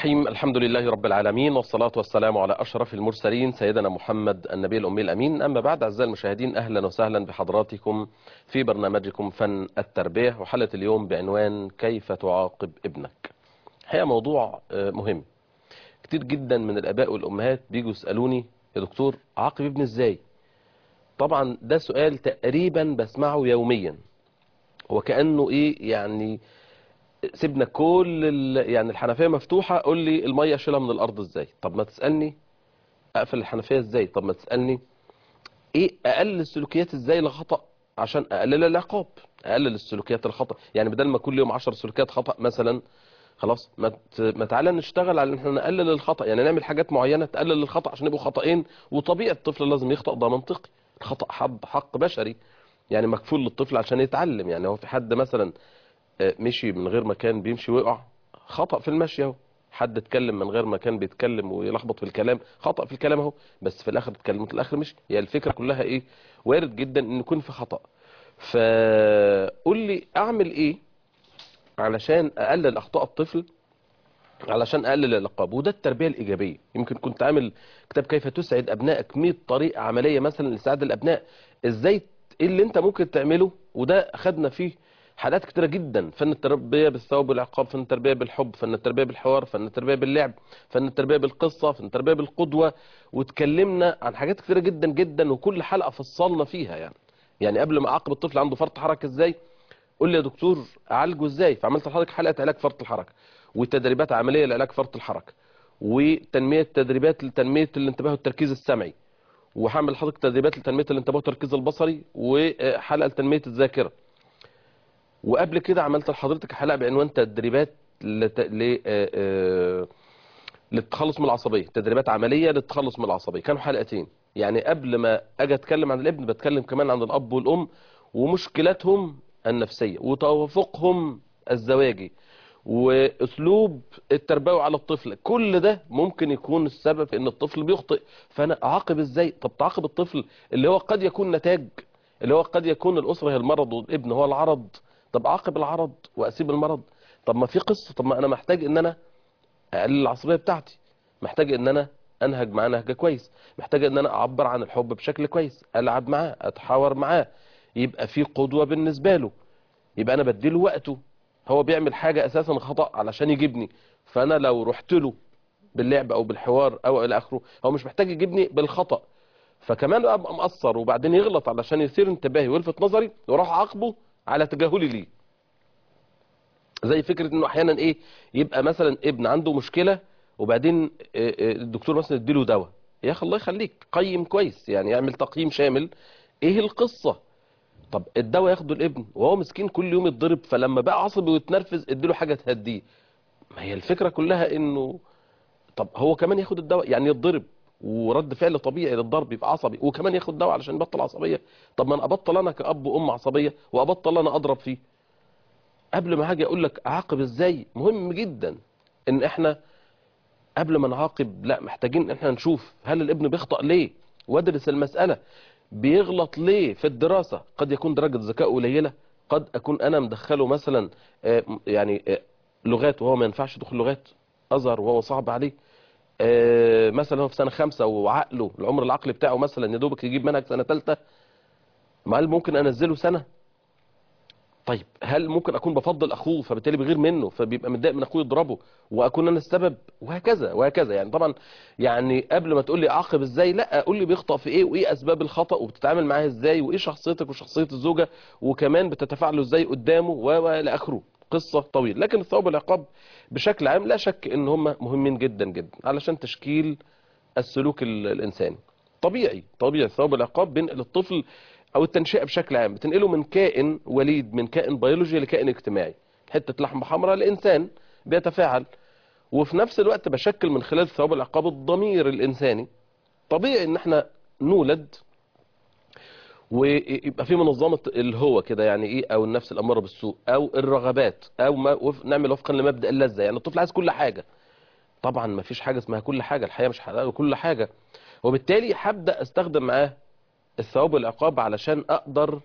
الرحيم الحمد لله رب العالمين والصلاة والسلام على أشرف المرسلين سيدنا محمد النبي الأمي الأمين أما بعد أعزائي المشاهدين أهلا وسهلا بحضراتكم في برنامجكم فن التربية وحلقة اليوم بعنوان كيف تعاقب ابنك الحقيقة موضوع آه، مهم كتير جدا من الآباء والأمهات بيجوا يسألوني يا دكتور أعاقب ابني إزاي طبعا ده سؤال تقريبا بسمعه يوميا وكأنه إيه يعني سيبنا كل ال... يعني الحنفيه مفتوحه قول لي الميه اشيلها من الارض ازاي طب ما تسالني اقفل الحنفيه ازاي طب ما تسالني ايه اقلل السلوكيات ازاي لخطا عشان اقلل العقاب اقلل السلوكيات الخطا يعني بدل ما كل يوم 10 سلوكيات خطا مثلا خلاص ما ت... ما تعالى نشتغل على ان احنا نقلل الخطا يعني نعمل حاجات معينه تقلل الخطا عشان يبقوا خطأين وطبيعي الطفل لازم يخطأ ده منطقي الخطأ حق حق بشري يعني مكفول للطفل عشان يتعلم يعني هو في حد مثلا آه، مشي من غير ما كان بيمشي وقع خطأ في المشي اهو حد اتكلم من غير ما كان بيتكلم ويلخبط في الكلام خطأ في الكلام اهو بس في الاخر اتكلم في الاخر مشي هي الفكرة كلها ايه وارد جدا ان يكون في خطأ فقول لي اعمل ايه علشان اقلل اخطاء الطفل علشان اقلل العقاب وده التربيه الايجابيه يمكن كنت عامل كتاب كيف تسعد ابنائك 100 طريقه عمليه مثلا لسعاد الابناء ازاي ايه اللي انت ممكن تعمله وده خدنا فيه حالات كتيره جدا فن التربيه بالثواب والعقاب فن التربيه بالحب فن التربيه بالحوار فن التربيه باللعب فن التربيه بالقصه فن التربيه بالقدوه واتكلمنا عن حاجات كتيره جدا جدا وكل حلقه فصلنا فيها يعني يعني قبل ما اعاقب الطفل عنده فرط حركه ازاي قول لي يا دكتور اعالجه ازاي فعملت لحضرتك حلقه علاج فرط الحركه وتدريبات عمليه لعلاج فرط الحركه وتنميه تدريبات لتنميه الانتباه والتركيز السمعي وهعمل لحضرتك تدريبات لتنميه الانتباه والتركيز البصري وحلقه لتنميه الذاكره وقبل كده عملت لحضرتك حلقه بعنوان تدريبات لت... ل... آه، آه، للتخلص من العصبيه تدريبات عمليه للتخلص من العصبيه كانوا حلقتين يعني قبل ما اجي اتكلم عن الابن بتكلم كمان عن الاب والام ومشكلاتهم النفسيه وتوافقهم الزواجي واسلوب التربوي على الطفل كل ده ممكن يكون السبب في ان الطفل بيخطئ فانا اعاقب ازاي طب تعاقب الطفل اللي هو قد يكون نتاج اللي هو قد يكون الاسره هي المرض والابن هو العرض طب اعاقب العرض واسيب المرض طب ما في قصه طب ما انا محتاج ان انا اقلل العصبيه بتاعتي محتاج ان انا انهج معاه نهجه كويس محتاج ان انا اعبر عن الحب بشكل كويس العب معاه اتحاور معاه يبقى في قدوه بالنسبه له يبقى انا بديله وقته هو بيعمل حاجه اساسا خطا علشان يجيبني فانا لو رحت له باللعب او بالحوار او الى اخره هو مش محتاج يجيبني بالخطا فكمان ابقى مقصر وبعدين يغلط علشان يثير انتباهي ويلفت نظري واروح اعاقبه على تجاهلي ليه زي فكره انه احيانا ايه يبقى مثلا ابن عنده مشكله وبعدين آه، آه، الدكتور مثلا يديله دواء يا اخي الله يخليك قيم كويس يعني يعمل تقييم شامل ايه القصه طب الدواء ياخده الابن وهو مسكين كل يوم يتضرب فلما بقى عصبي ويتنرفز اديله حاجه تهديه ما هي الفكره كلها انه طب هو كمان ياخد الدواء يعني يتضرب ورد فعل طبيعي للضرب يبقى عصبي وكمان ياخد دواء علشان يبطل عصبيه طب ما انا ابطل انا كاب وام عصبيه وابطل انا اضرب فيه قبل ما هاجي اقول لك اعاقب ازاي مهم جدا ان احنا قبل ما نعاقب لا محتاجين ان احنا نشوف هل الابن بيخطأ ليه وادرس المسألة بيغلط ليه في الدراسة قد يكون درجة ذكاء قليلة قد اكون انا مدخله مثلا آه، يعني آه، لغات وهو ما ينفعش يدخل لغات ازهر وهو صعب عليه آه، مثلا هو في سنة خمسة وعقله العمر العقلي بتاعه مثلا يا دوبك يجيب منهج سنة ثالثة ما هل ممكن انزله سنة طيب هل ممكن اكون بفضل اخوه فبالتالي بغير منه فبيبقى متضايق من اخوه يضربه واكون انا السبب وهكذا وهكذا يعني طبعا يعني قبل ما تقول لي اعاقب ازاي لا قول لي بيخطأ في ايه وايه اسباب الخطأ وبتتعامل معاه ازاي وايه شخصيتك وشخصية الزوجة وكمان بتتفاعلوا ازاي قدامه والى اخره قصة طويلة لكن الثواب والعقاب بشكل عام لا شك ان هم مهمين جدا جدا علشان تشكيل السلوك ال- الانساني طبيعي طبيعي الثواب والعقاب بينقل الطفل او التنشئه بشكل عام بتنقله من كائن وليد من كائن بيولوجي لكائن اجتماعي حته لحمه حمراء لانسان بيتفاعل وفي نفس الوقت بشكل من خلال ثواب العقاب الضمير الانساني طبيعي ان احنا نولد ويبقى في منظمه الهوى كده يعني ايه او النفس الاماره بالسوء او الرغبات او ما وف- نعمل وفقا لمبدا اللذه يعني الطفل عايز كل حاجه طبعا ما فيش حاجه اسمها كل حاجه الحياه مش حلال كل حاجه وبالتالي هبدا استخدم معاه الثواب والعقاب علشان اقدر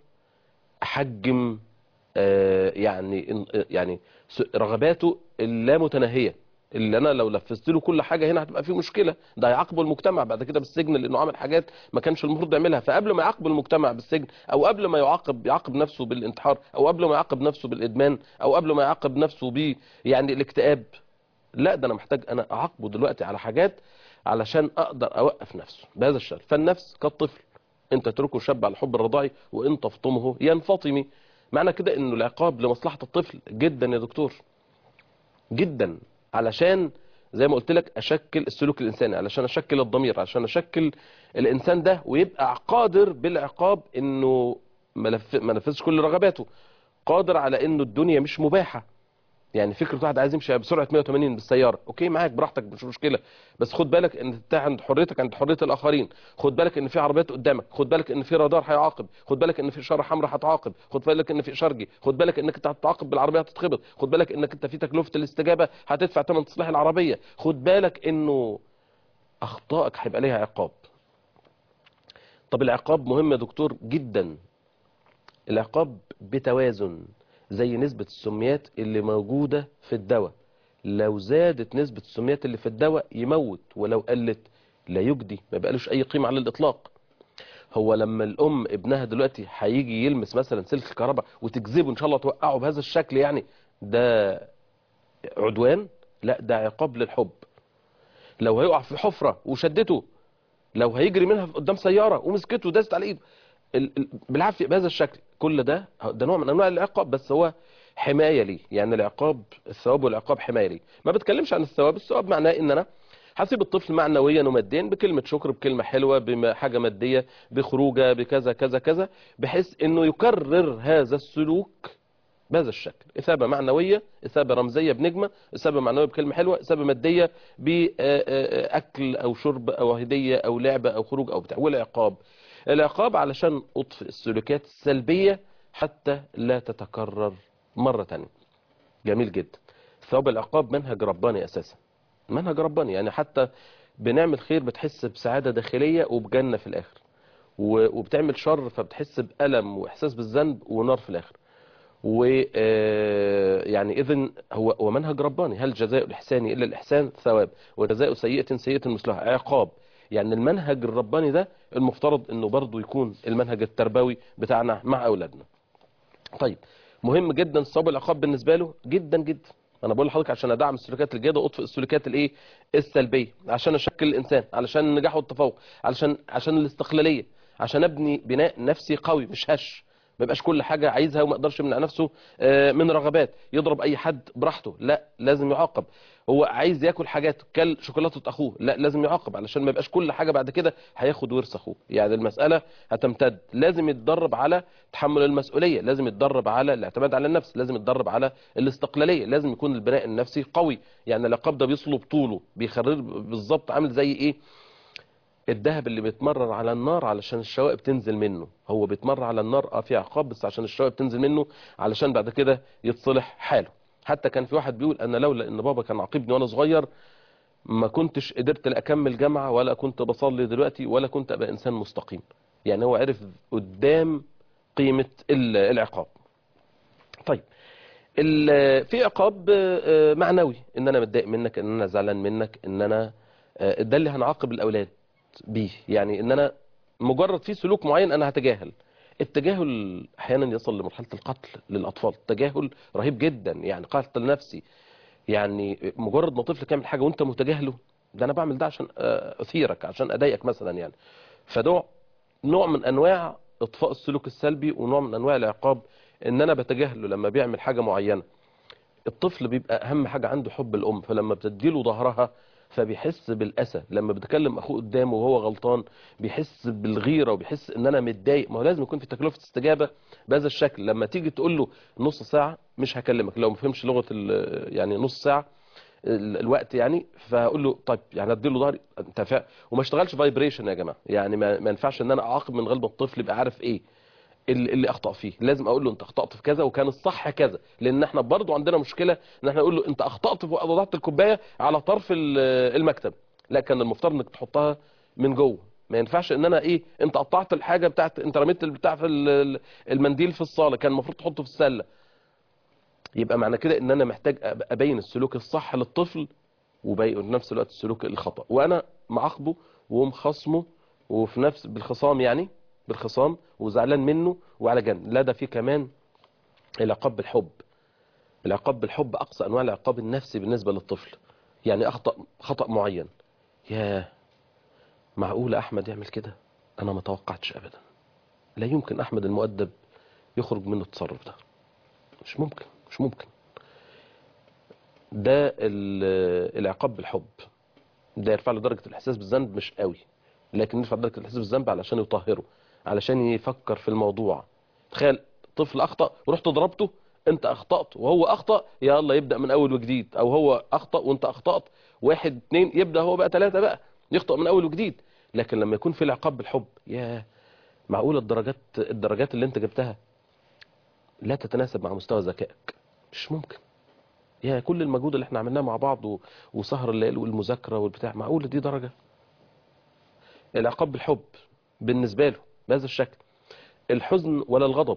احجم آه، يعني يعني س- رغباته اللامتناهيه اللي انا لو نفذت له كل حاجه هنا هتبقى في مشكله ده هيعاقبه المجتمع بعد كده بالسجن لانه عمل حاجات ما كانش المفروض يعملها فقبل ما يعاقب المجتمع بالسجن او قبل ما يعاقب يعاقب نفسه بالانتحار او قبل ما يعاقب نفسه بالادمان او قبل ما يعاقب نفسه ب يعني الاكتئاب لا ده انا محتاج انا اعاقبه دلوقتي على حاجات علشان اقدر اوقف نفسه بهذا الشكل فالنفس كالطفل انت تتركه شاب على الحب الرضاعي وان تفطمه ينفطمي معنى كده انه العقاب لمصلحه الطفل جدا يا دكتور جدا علشان زي ما قلت لك اشكل السلوك الانساني علشان اشكل الضمير علشان اشكل الانسان ده ويبقى قادر بالعقاب انه ما نف- ما نفذش كل رغباته قادر على انه الدنيا مش مباحه يعني فكره واحد عايز يمشي بسرعه 180 بالسياره اوكي معاك براحتك مش مشكله بس خد بالك ان انت عند حريتك عند حريه الاخرين خد بالك ان في عربيات قدامك خد بالك ان في رادار هيعاقب خد بالك ان في اشاره حمراء هتعاقب خد بالك ان في اشارجي خد بالك انك انت هتتعاقب بالعربيه هتتخبط خد بالك انك انت في تكلفه الاستجابه هتدفع ثمن تصليح العربيه خد بالك انه اخطائك هيبقى ليها عقاب طب العقاب مهم يا دكتور جدا العقاب بتوازن زي نسبة السميات اللي موجودة في الدواء لو زادت نسبة السميات اللي في الدواء يموت ولو قلت لا يجدي ما بقالوش اي قيمة على الاطلاق هو لما الام ابنها دلوقتي هيجي يلمس مثلا سلك الكهرباء وتجذبه ان شاء الله توقعه بهذا الشكل يعني ده عدوان لا ده عقاب للحب لو هيقع في حفرة وشدته لو هيجري منها قدام سيارة ومسكته وداست على ايده ال- ال- بالعافية بهذا الشكل كل ده ده نوع من انواع العقاب بس هو حماية ليه يعني العقاب الثواب والعقاب حماية ليه ما بتكلمش عن الثواب الثواب معناه ان انا هسيب الطفل معنويا وماديا بكلمة شكر بكلمة حلوة بحاجة مادية بخروجة بكذا كذا كذا بحيث انه يكرر هذا السلوك بهذا الشكل إثابة معنوية إثابة رمزية بنجمة إثابة معنوية بكلمة حلوة إثابة مادية بأكل أو شرب أو هدية أو لعبة أو خروج أو بتاع والعقاب العقاب علشان أطفئ السلوكيات السلبية حتى لا تتكرر مرة تانية جميل جدا ثواب العقاب منهج رباني أساسا منهج رباني يعني حتى بنعمل خير بتحس بسعادة داخلية وبجنة في الآخر و- وبتعمل شر فبتحس بألم وإحساس بالذنب ونار في الآخر و آه، يعني اذن هو هو منهج رباني هل جزاء الاحسان الا الاحسان ثواب وجزاء سيئه سيئه مثلها عقاب يعني المنهج الرباني ده المفترض انه برضه يكون المنهج التربوي بتاعنا مع اولادنا طيب مهم جدا الثواب والعقاب بالنسبه له جدا جدا انا بقول لحضرتك عشان ادعم السلوكيات الجيده واطفئ السلوكيات الايه السلبيه عشان اشكل الانسان علشان النجاح والتفوق علشان عشان الاستقلاليه عشان ابني بناء نفسي قوي مش هش ما يبقاش كل حاجه عايزها وما يقدرش يمنع نفسه آه، من رغبات يضرب اي حد براحته لا لازم يعاقب هو عايز ياكل حاجات كل شوكولاته اخوه لا لازم يعاقب علشان ما يبقاش كل حاجه بعد كده هياخد ورث اخوه يعني المساله هتمتد لازم يتدرب على تحمل المسؤوليه لازم يتدرب على الاعتماد على النفس لازم يتدرب على الاستقلاليه لازم يكون البناء النفسي قوي يعني العقاب ده بيصلب طوله بيخرر بالظبط عامل زي ايه الذهب اللي بيتمرر على النار علشان الشوائب تنزل منه هو بيتمرر على النار اه في عقاب بس عشان الشوائب تنزل منه علشان بعد كده يتصلح حاله حتى كان في واحد بيقول انا لولا ان بابا كان عاقبني وانا صغير ما كنتش قدرت لا اكمل جامعه ولا كنت بصلي دلوقتي ولا كنت ابقى انسان مستقيم يعني هو عرف قدام قيمه ال- العقاب طيب ال- في عقاب آه، معنوي ان انا متضايق منك ان انا زعلان منك ان انا آه، ده اللي هنعاقب الاولاد بيه يعني ان انا مجرد في سلوك معين انا هتجاهل التجاهل احيانا يصل لمرحله القتل للاطفال تجاهل رهيب جدا يعني قتل نفسي يعني مجرد ما طفل يعمل حاجه وانت متجاهله ده انا بعمل ده عشان آه، اثيرك عشان اضايقك مثلا يعني فده نوع من انواع اطفاء السلوك السلبي ونوع من انواع العقاب ان انا بتجاهله لما بيعمل حاجه معينه الطفل بيبقى اهم حاجه عنده حب الام فلما بتديله ظهرها فبيحس بالاسى لما بتكلم اخوه قدامه وهو غلطان بيحس بالغيره وبيحس ان انا متضايق ما هو لازم يكون في تكلفه استجابه بهذا الشكل لما تيجي تقول له نص ساعه مش هكلمك لو ما فهمش لغه ال- يعني نص ساعه ال- الوقت يعني فهقول له طيب يعني اديله ظهري انت فا... وما اشتغلش فايبريشن يا جماعه يعني ما, ما ينفعش ان انا اعاقب من غير ما الطفل يبقى عارف ايه اللي, اللي اخطا فيه لازم اقول له انت اخطات في كذا وكان الصح كذا لان احنا برضو عندنا مشكله ان احنا نقول له انت اخطات في وضعت الكوبايه على طرف ال- المكتب لا كان المفترض انك تحطها من جوه ما ينفعش ان انا ايه انت قطعت الحاجه بتاعت انت رميت البتاع في ال- المنديل في الصاله كان المفروض تحطه في السله يبقى معنى كده ان انا محتاج أب- ابين السلوك الصح للطفل وبين نفس الوقت السلوك الخطأ وانا معاقبه ومخصمه وفي نفس بالخصام يعني بالخصام وزعلان منه وعلى جنب لا ده في كمان العقاب بالحب العقاب بالحب اقصى انواع العقاب النفسي بالنسبه للطفل يعني اخطا خطا معين يا معقول احمد يعمل كده انا ما توقعتش ابدا لا يمكن احمد المؤدب يخرج منه التصرف ده مش ممكن مش ممكن ده ال- العقاب بالحب ده يرفع له درجه الاحساس بالذنب مش قوي لكن يرفع درجه الاحساس بالذنب علشان يطهره علشان يفكر في الموضوع تخيل طفل اخطا ورحت ضربته انت اخطات وهو اخطا يلا يبدا من اول وجديد او هو اخطا وانت اخطات واحد اتنين يبدا هو بقى ثلاثه بقى يخطئ من اول وجديد لكن لما يكون في العقاب بالحب يا معقول الدرجات الدرجات اللي انت جبتها لا تتناسب مع مستوى ذكائك مش ممكن يا كل المجهود اللي احنا عملناه مع بعض و- وسهر الليل والمذاكره والبتاع معقول دي درجه العقاب بالحب بالنسبه له بهذا الشكل الحزن ولا الغضب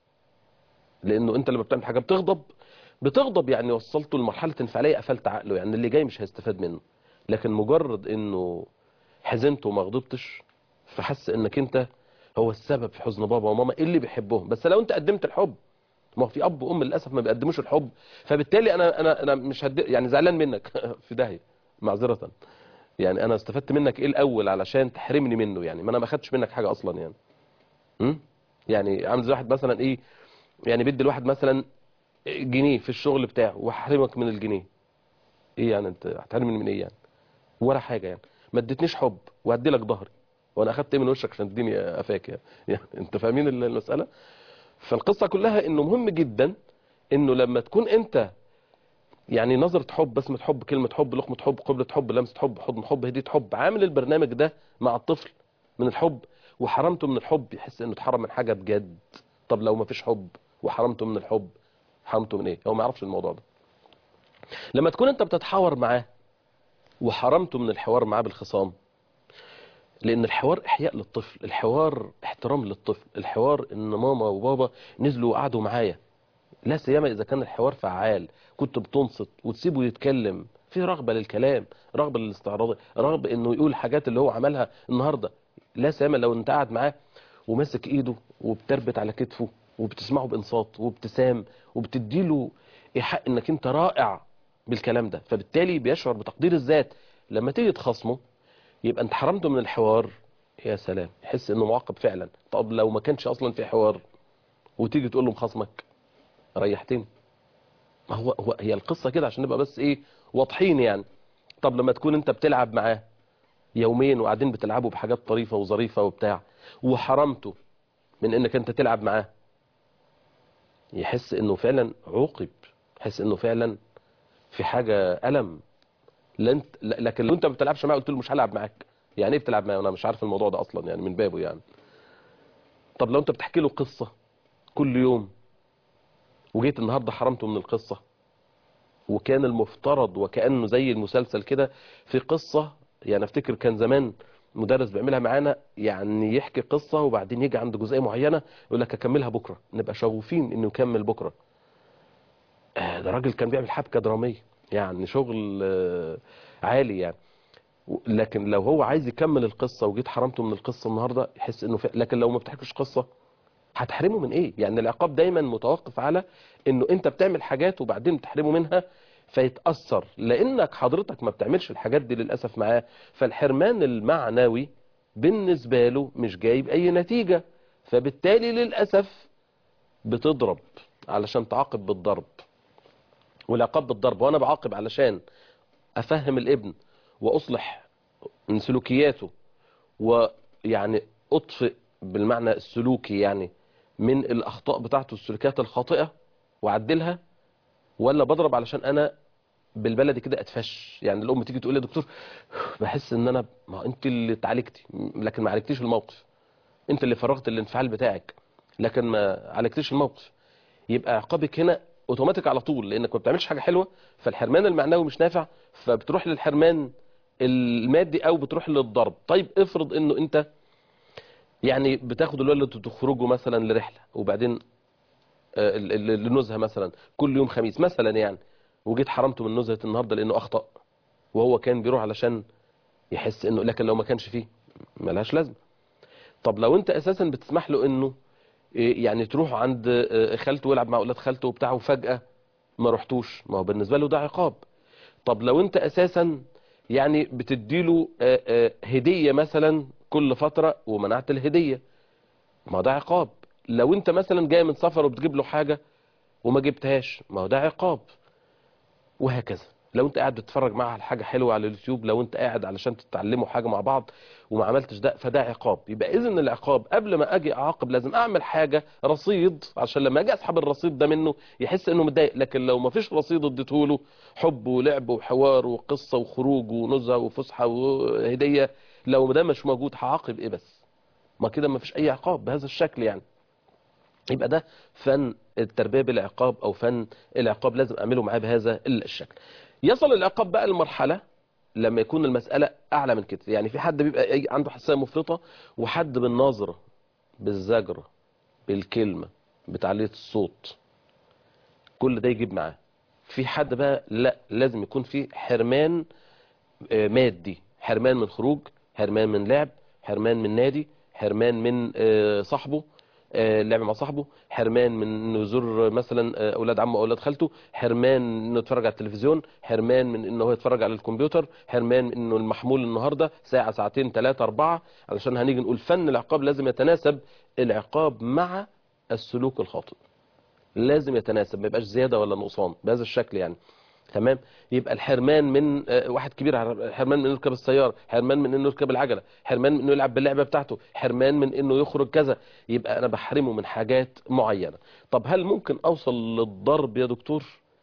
لانه انت لما بتعمل حاجه بتغضب بتغضب يعني وصلته لمرحله انفعاليه قفلت عقله يعني اللي جاي مش هيستفاد منه لكن مجرد انه حزنت وما غضبتش فحس انك انت هو السبب في حزن بابا وماما اللي بيحبهم بس لو انت قدمت الحب ما هو في اب وام للاسف ما بيقدموش الحب فبالتالي انا انا انا مش هد... يعني زعلان منك في داهيه معذره يعني انا استفدت منك ايه الاول علشان تحرمني منه يعني ما انا ما خدتش منك حاجه اصلا يعني امم يعني عامل زي واحد مثلا ايه يعني بدي الواحد مثلا جنيه في الشغل بتاعه واحرمك من الجنيه ايه يعني انت هتحرمني من ايه يعني ولا حاجه يعني ما اديتنيش حب وهدي لك ظهري وانا اخدت ايه من وشك عشان تديني قفاك يعني. يعني انت فاهمين المساله فالقصه كلها انه مهم جدا انه لما تكون انت يعني نظرة حب بسمة حب كلمة حب لقمة حب قبلة حب لمسة حب حضن حب هدية حب عامل البرنامج ده مع الطفل من الحب وحرمته من الحب يحس انه اتحرم من حاجة بجد طب لو ما فيش حب وحرمته من الحب حرمته من ايه هو ما يعرفش الموضوع ده لما تكون انت بتتحاور معاه وحرمته من الحوار معاه بالخصام لان الحوار احياء للطفل الحوار احترام للطفل الحوار ان ماما وبابا نزلوا وقعدوا معايا لا سيما اذا كان الحوار فعال كنت بتنصت وتسيبه يتكلم في رغبه للكلام رغبه للاستعراض رغبه انه يقول الحاجات اللي هو عملها النهارده لا سيما لو انت قاعد معاه وماسك ايده وبتربت على كتفه وبتسمعه بانصات وابتسام وبتديله ايحاء انك انت رائع بالكلام ده فبالتالي بيشعر بتقدير الذات لما تيجي تخاصمه يبقى انت حرمته من الحوار يا سلام يحس انه معاقب فعلا طب لو ما كانش اصلا في حوار وتيجي تقول له مخاصمك ريحتني ما هو هو هي القصه كده عشان نبقى بس ايه واضحين يعني طب لما تكون انت بتلعب معاه يومين وقاعدين بتلعبوا بحاجات طريفه وظريفه وبتاع وحرمته من انك انت تلعب معاه يحس انه فعلا عوقب يحس انه فعلا في حاجه الم لا انت لا- لكن لو انت ما بتلعبش معاه قلت له مش هلعب معاك يعني ايه بتلعب معاه وانا مش عارف الموضوع ده اصلا يعني من بابه يعني طب لو انت بتحكي له قصه كل يوم وجيت النهارده حرمته من القصه وكان المفترض وكانه زي المسلسل كده في قصه يعني افتكر كان زمان مدرس بيعملها معانا يعني يحكي قصه وبعدين يجي عند جزئيه معينه يقول لك اكملها بكره نبقى شغوفين انه يكمل بكره آه، ده راجل كان بيعمل حبكه دراميه يعني شغل آه، عالي يعني و- لكن لو هو عايز يكمل القصه وجيت حرمته من القصه النهارده يحس انه فعلا لكن لو ما بتحكيش قصه هتحرمه من ايه يعني العقاب دايما متوقف على انه انت بتعمل حاجات وبعدين تحرمه منها فيتاثر لانك حضرتك ما بتعملش الحاجات دي للاسف معاه فالحرمان المعنوي بالنسبه له مش جايب اي نتيجه فبالتالي للاسف بتضرب علشان تعاقب بالضرب والعقاب بالضرب وانا بعاقب علشان افهم الابن واصلح من سلوكياته ويعني اطفئ بالمعنى السلوكي يعني من الاخطاء بتاعته السلوكيات الخاطئه واعدلها ولا بضرب علشان انا بالبلدي كده اتفش يعني الام تيجي تقول لي يا دكتور بحس ان انا ما انت اللي اتعالجتي لكن ما عالجتيش الموقف انت اللي فرغت الانفعال بتاعك لكن ما عالجتيش الموقف يبقى عقابك هنا اوتوماتيك على طول لانك ما بتعملش حاجه حلوه فالحرمان المعنوي مش نافع فبتروح للحرمان المادي او بتروح للضرب طيب افرض انه انت يعني بتاخد الولد وتخرجوا مثلا لرحله وبعدين آه، ال- ال- لنزهه مثلا كل يوم خميس مثلا يعني وجيت حرمته من نزهه النهارده لانه اخطا وهو كان بيروح علشان يحس انه لكن لو ما كانش فيه ملهاش لازمه طب لو انت اساسا بتسمح له انه إيه، يعني تروح عند آه، خالته ويلعب مع اولاد خالته وبتاع وفجاه ما رحتوش ما هو بالنسبه له ده عقاب طب لو انت اساسا يعني بتديله آه، آه، هديه مثلا كل فتره ومنعت الهديه ما هو ده عقاب لو انت مثلا جاي من سفر وبتجيب له حاجه وما جبتهاش ما هو ده عقاب وهكذا لو انت قاعد بتتفرج معاه على حاجه حلوه على اليوتيوب لو انت قاعد علشان تتعلموا حاجه مع بعض وما عملتش ده فده عقاب يبقى اذا العقاب قبل ما اجي اعاقب لازم اعمل حاجه رصيد عشان لما اجي اسحب الرصيد ده منه يحس انه متضايق لكن لو ما فيش رصيد اديته له حب ولعب وحوار وقصه وخروج ونزهه وفسحه وهديه لو ده مش موجود هعاقب ايه بس ما كده ما فيش اي عقاب بهذا الشكل يعني يبقى ده فن التربيه بالعقاب او فن العقاب لازم اعمله معاه بهذا الشكل يصل العقاب بقى لمرحله لما يكون المساله اعلى من كده يعني في حد بيبقى إيه عنده حساسيه مفرطه وحد بالنظره بالزجره بالكلمه بتعليه الصوت كل ده يجيب معاه في حد بقى لا لازم يكون في حرمان آه، مادي حرمان من خروج حرمان من لعب حرمان من نادي حرمان من آه، صاحبه آه، اللعب مع صاحبه حرمان من انه يزور مثلا آه، اولاد عمه او اولاد خالته حرمان من انه يتفرج على التلفزيون حرمان من انه هو يتفرج على الكمبيوتر حرمان من انه المحمول النهارده ساعه ساعتين ثلاثه اربعه علشان هنيجي نقول فن العقاب لازم يتناسب العقاب مع السلوك الخاطئ لازم يتناسب ما يبقاش زياده ولا نقصان بهذا الشكل يعني تمام يبقى الحرمان من آه، واحد كبير على- حرمان من انه يركب السياره حرمان من انه يركب العجله حرمان من انه يلعب باللعبه بتاعته حرمان من انه يخرج كذا يبقى انا بحرمه من حاجات معينه طب هل ممكن اوصل للضرب يا دكتور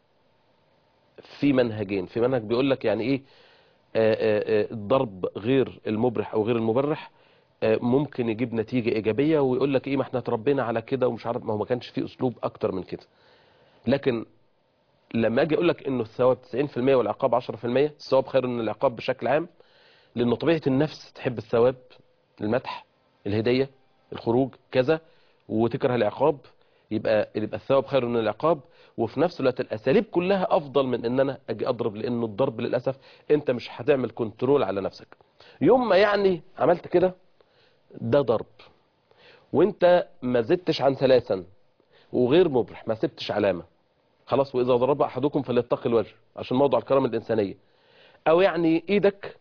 في منهجين في منهج بيقول لك يعني ايه آه، آه، آه، الضرب غير المبرح او غير المبرح آه، ممكن يجيب نتيجه ايجابيه ويقول لك ايه ما احنا اتربينا على كده ومش عارف ما هو ما كانش فيه اسلوب اكتر من كده لكن لما اجي اقول لك انه الثواب 90% والعقاب 10% الثواب خير من العقاب بشكل عام لانه طبيعه النفس تحب الثواب المدح الهديه الخروج كذا وتكره العقاب يبقى يبقى الثواب خير من العقاب وفي نفس الوقت الاساليب كلها افضل من ان انا اجي اضرب لانه الضرب للاسف انت مش هتعمل كنترول على نفسك يوم ما يعني عملت كده ده ضرب وانت ما زدتش عن ثلاثا وغير مبرح ما سبتش علامه خلاص واذا ضرب احدكم فليتقي الوجه عشان موضوع الكرامه الانسانيه او يعني ايدك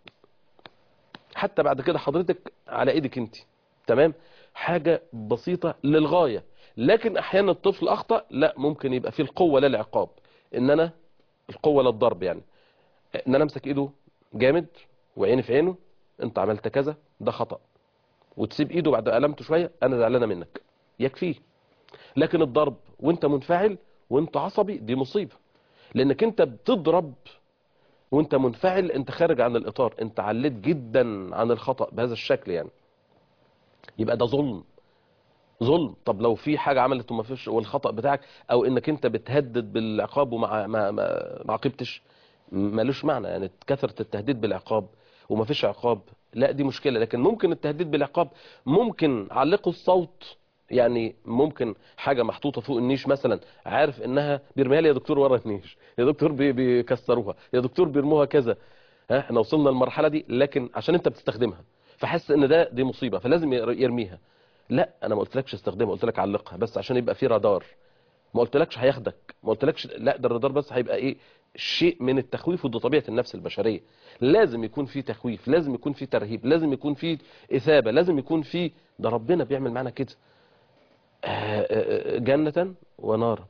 حتى بعد كده حضرتك على ايدك انت تمام حاجه بسيطه للغايه لكن احيانا الطفل اخطا لا ممكن يبقى فيه القوه لا العقاب ان انا القوه لا الضرب يعني ان انا امسك ايده جامد وعيني في عينه انت عملت كذا ده خطا وتسيب ايده بعد ألمته شويه انا زعلانه منك يكفيه لكن الضرب وانت منفعل وانت عصبي دي مصيبه لانك انت بتضرب وانت منفعل انت خارج عن الاطار انت عليت جدا عن الخطا بهذا الشكل يعني يبقى ده ظلم ظلم طب لو في حاجه عملت وما فيش والخطا بتاعك او انك انت بتهدد بالعقاب وما ما ما ما عاقبتش ملوش معنى يعني كثره التهديد بالعقاب وما فيش عقاب لا دي مشكله لكن ممكن التهديد بالعقاب ممكن علقوا الصوت يعني ممكن حاجه محطوطه فوق النيش مثلا عارف انها بيرميها لي يا دكتور ورا النيش يا دكتور بي- بيكسروها يا دكتور بيرموها كذا ها احنا وصلنا للمرحله دي لكن عشان انت بتستخدمها فحس ان ده دي مصيبه فلازم ير- يرميها لا انا ما قلتلكش استخدمها قلت لك علقها بس عشان يبقى في رادار ما قلتلكش هياخدك ما قلتلكش لا ده الرادار بس هيبقى ايه شيء من التخويف وده طبيعه النفس البشريه لازم يكون في تخويف لازم يكون في ترهيب لازم يكون في اثابه لازم يكون في ده ربنا بيعمل معانا كده آه، آه، آه، جنة ونارا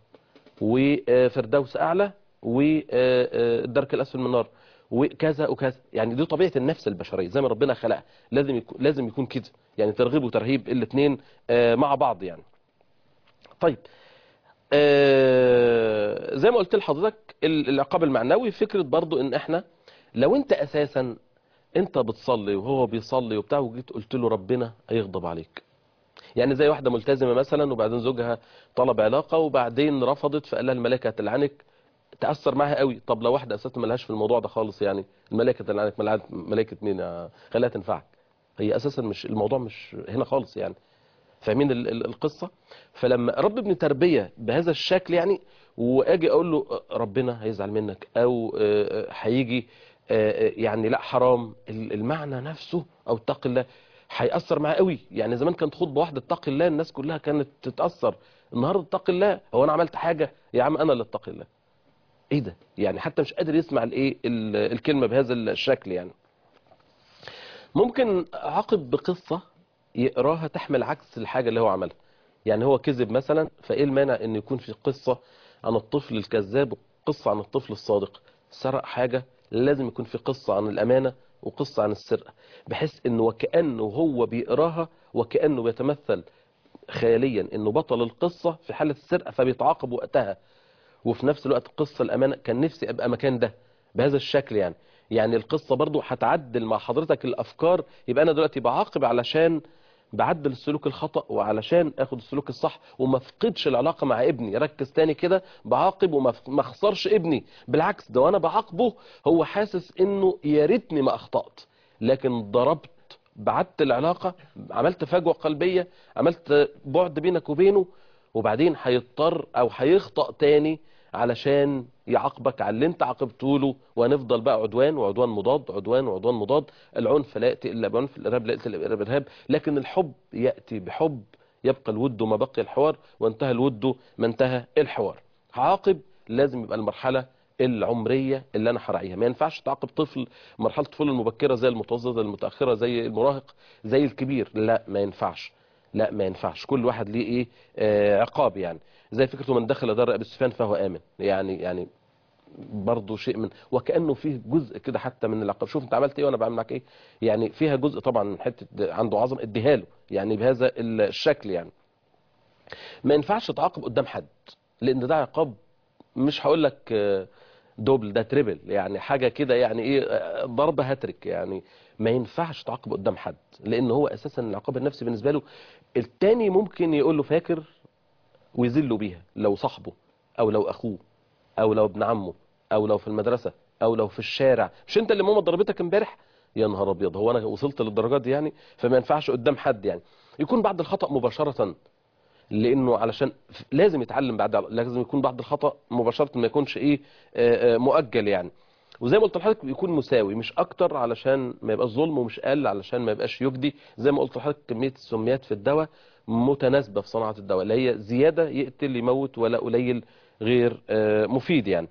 وفردوس أعلى والدرك الأسفل من النار وكذا وكذا يعني دي طبيعة النفس البشرية زي ما ربنا خلقها لازم يكون لازم يكون كده يعني ترغيب وترهيب الاثنين مع بعض يعني طيب آه، زي ما قلت لحضرتك ال- العقاب المعنوي فكرة برضو ان احنا لو انت اساسا انت بتصلي وهو بيصلي وبتاع وجيت قلت له ربنا هيغضب عليك يعني زي واحدة ملتزمة مثلا وبعدين زوجها طلب علاقة وبعدين رفضت فقال لها الملائكة هتلعنك تأثر معاها قوي طب لو واحدة أساسا ملهاش في الموضوع ده خالص يعني الملائكة تلعنك ملعنة- ملائكة مين يا- خليها تنفعك هي أساسا مش الموضوع مش هنا خالص يعني فاهمين ال- ال- القصة فلما رب ابن تربية بهذا الشكل يعني واجي اقول له ربنا هيزعل منك او آه، هيجي آه، آه، يعني لا حرام ال- المعنى نفسه او اتق الله هيأثر معاه قوي يعني زمان كانت خطبه واحده اتق الله الناس كلها كانت تتأثر النهارده اتق الله هو انا عملت حاجه يا عم انا اللي اتقي الله ايه ده يعني حتى مش قادر يسمع الايه ال- الكلمه بهذا الشكل يعني ممكن عاقب بقصه يقراها تحمل عكس الحاجه اللي هو عملها يعني هو كذب مثلا فايه المانع ان يكون في قصه عن الطفل الكذاب وقصه عن الطفل الصادق سرق حاجه لازم يكون في قصه عن الامانه وقصه عن السرقه بحيث انه وكانه هو بيقراها وكانه بيتمثل خياليا انه بطل القصه في حاله السرقه فبيتعاقب وقتها وفي نفس الوقت قصة الأمانة كان نفسي أبقى مكان ده بهذا الشكل يعني يعني القصة برضو هتعدل مع حضرتك الأفكار يبقى أنا دلوقتي بعاقب علشان بعدل السلوك الخطأ وعلشان اخد السلوك الصح وما افقدش العلاقة مع ابني ركز تاني كده بعاقب وما ف- ما اخسرش ابني بالعكس ده وانا بعاقبه هو حاسس انه يا ريتني ما اخطأت لكن ضربت بعدت العلاقة عملت فجوة قلبية عملت بعد بينك وبينه وبعدين هيضطر او هيخطأ تاني علشان يعاقبك على اللي انت عاقبته له وهنفضل بقى عدوان وعدوان مضاد عدوان وعدوان مضاد العنف لا ياتي الا بعنف الارهاب لا ياتي الا بارهاب لكن الحب ياتي بحب يبقى الود ما بقي الحوار وانتهى الود ما انتهى الحوار عاقب لازم يبقى المرحله العمريه اللي انا هراعيها ما ينفعش تعاقب طفل مرحله الطفوله المبكره زي المتوسطه زي المتاخره زي المراهق زي الكبير لا ما ينفعش لا ما ينفعش كل واحد ليه ايه آه عقاب يعني زي فكره من دخل دار ابي سفيان فهو امن يعني يعني برضه شيء من وكانه فيه جزء كده حتى من العقاب شوف انت عملت ايه وانا بعمل معاك ايه يعني فيها جزء طبعا من حته عنده عظم اديها له يعني بهذا الشكل يعني ما ينفعش تعاقب قدام حد لان ده عقاب مش هقول لك آه، دوبل ده تريبل يعني حاجه كده يعني ايه آه، ضربه هاتريك يعني ما ينفعش تعاقب قدام حد لان هو اساسا العقاب النفسي بالنسبه له التاني ممكن يقول له فاكر ويذله بيها لو صاحبه او لو اخوه او لو ابن عمه او لو في المدرسه او لو في الشارع مش انت اللي ماما ضربتك امبارح يا نهار ابيض هو انا وصلت للدرجات دي يعني فما ينفعش قدام حد يعني يكون بعد الخطا مباشره لانه علشان ف- لازم يتعلم بعد لازم يكون بعد الخطا مباشره ما يكونش ايه آه، آه، مؤجل يعني وزي ما قلت لحضرتك يكون مساوي مش اكتر علشان ما يبقاش ظلم ومش اقل علشان ما يبقاش يجدي زي ما قلت لحضرتك كميه السميات في الدواء متناسبه في صناعه الدواء لا هي زياده يقتل يموت ولا قليل غير آه، مفيد يعني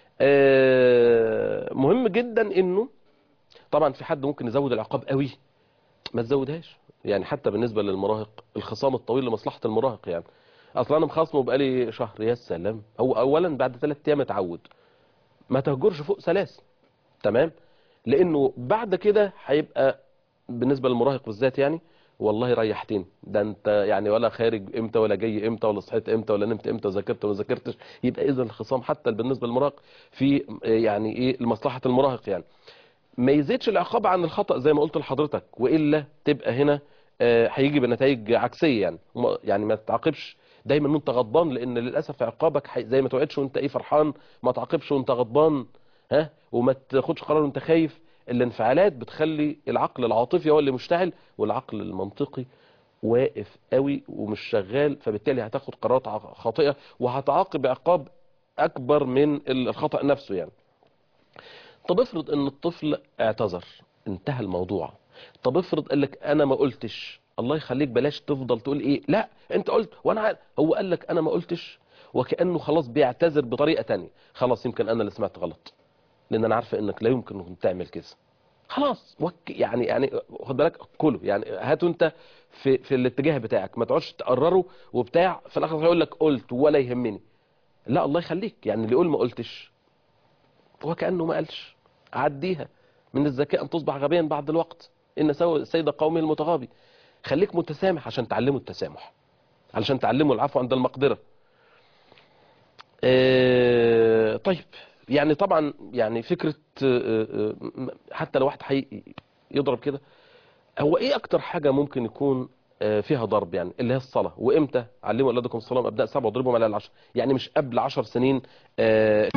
آه، مهم جدا انه طبعا في حد ممكن يزود العقاب قوي ما تزودهاش يعني حتى بالنسبه للمراهق الخصام الطويل لمصلحه المراهق يعني اصلا انا مخاصمه بقالي شهر يا سلام هو اولا بعد ثلاث ايام اتعود ما تهجرش فوق ثلاث تمام لانه بعد كده هيبقى بالنسبه للمراهق بالذات يعني والله ريحتني ده انت يعني ولا خارج امتى ولا جاي امتى ولا صحيت امتى ولا نمت امتى وذاكرت ولا ذاكرتش يبقى اذا الخصام حتى بالنسبه للمراهق في يعني ايه لمصلحه المراهق يعني ما يزيدش العقاب عن الخطأ زي ما قلت لحضرتك وإلا تبقى هنا آه، هيجي بنتائج عكسية يعني وما- يعني ما تتعاقبش دايما وانت غضبان لان للاسف عقابك حي- زي ما توعدش وانت ايه فرحان ما تعاقبش وانت غضبان ها وما تاخدش قرار وانت خايف الانفعالات بتخلي العقل العاطفي هو اللي مشتعل والعقل المنطقي واقف قوي ومش شغال فبالتالي هتاخد قرارات ع- خاطئة وهتعاقب عقاب اكبر من الخطأ نفسه يعني طب افرض ان الطفل اعتذر انتهى الموضوع طب افرض قال لك انا ما قلتش الله يخليك بلاش تفضل تقول ايه لا انت قلت وانا عارف. هو قال لك انا ما قلتش وكانه خلاص بيعتذر بطريقه تانية خلاص يمكن انا اللي سمعت غلط لان انا عارفه انك لا يمكن انك تعمل كده خلاص وك يعني يعني خد بالك كله يعني هاته انت في في الاتجاه بتاعك ما تقعدش تقرره وبتاع في الاخر هيقول لك قلت ولا يهمني لا الله يخليك يعني اللي يقول ما قلتش وكأنه ما قالش عديها من الذكاء أن تصبح غبيا بعد الوقت إن سو- سيد قومه المتغابي خليك متسامح عشان تعلمه التسامح علشان تعلمه العفو عند المقدرة آه، طيب يعني طبعا يعني فكرة آه، آه، م- حتى لو واحد حي يضرب كده هو ايه اكتر حاجة ممكن يكون آه، فيها ضرب يعني اللي هي الصلاة وامتى علموا اولادكم الصلاة من ابناء سبع واضربهم على العشر يعني مش قبل عشر سنين آه،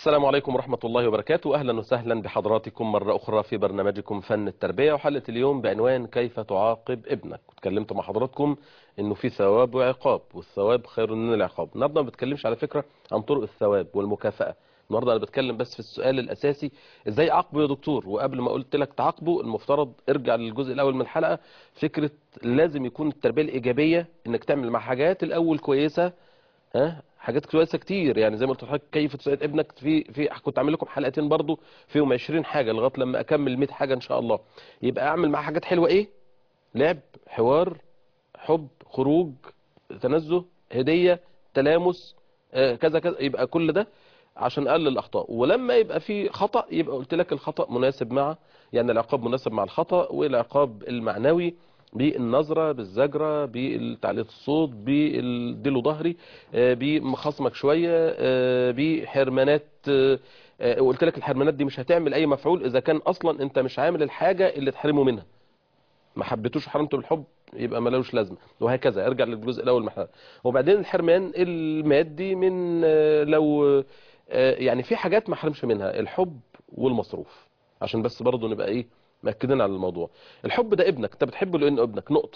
السلام عليكم ورحمة الله وبركاته أهلا وسهلا بحضراتكم مرة أخرى في برنامجكم فن التربية وحلقة اليوم بعنوان كيف تعاقب ابنك اتكلمت مع حضراتكم انه في ثواب وعقاب والثواب خير من العقاب النهارده ما بتكلمش على فكرة عن طرق الثواب والمكافأة النهارده انا بتكلم بس في السؤال الاساسي ازاي اعاقبه يا دكتور وقبل ما قلت لك تعاقبه المفترض ارجع للجزء الاول من الحلقة فكرة لازم يكون التربية الايجابية انك تعمل مع حاجات الاول كويسة ها حاجات كويسه كتير يعني زي ما قلت لحضرتك كيف تساعد ابنك في في كنت عامل لكم حلقتين برضو فيهم 20 حاجه لغايه لما اكمل 100 حاجه ان شاء الله يبقى اعمل معاه حاجات حلوه ايه لعب حوار حب خروج تنزه هديه تلامس آه، كذا كذا يبقى كل ده عشان اقلل الاخطاء ولما يبقى في خطا يبقى قلت لك الخطا مناسب مع يعني العقاب مناسب مع الخطا والعقاب المعنوي بالنظرة بالزجرة بالتعليق الصوت بالدلو ظهري آه، بمخاصمك شوية آه، بحرمانات آه، آه، وقلت لك الحرمانات دي مش هتعمل اي مفعول اذا كان اصلا انت مش عامل الحاجة اللي تحرمه منها ما حبيتوش وحرمته بالحب يبقى ملوش لازمه وهكذا ارجع للجزء الاول محل. وبعدين الحرمان المادي من آه، لو آه، يعني في حاجات ما حرمش منها الحب والمصروف عشان بس برضه نبقى ايه مأكدين على الموضوع الحب ده ابنك انت بتحبه لانه ابنك نقطه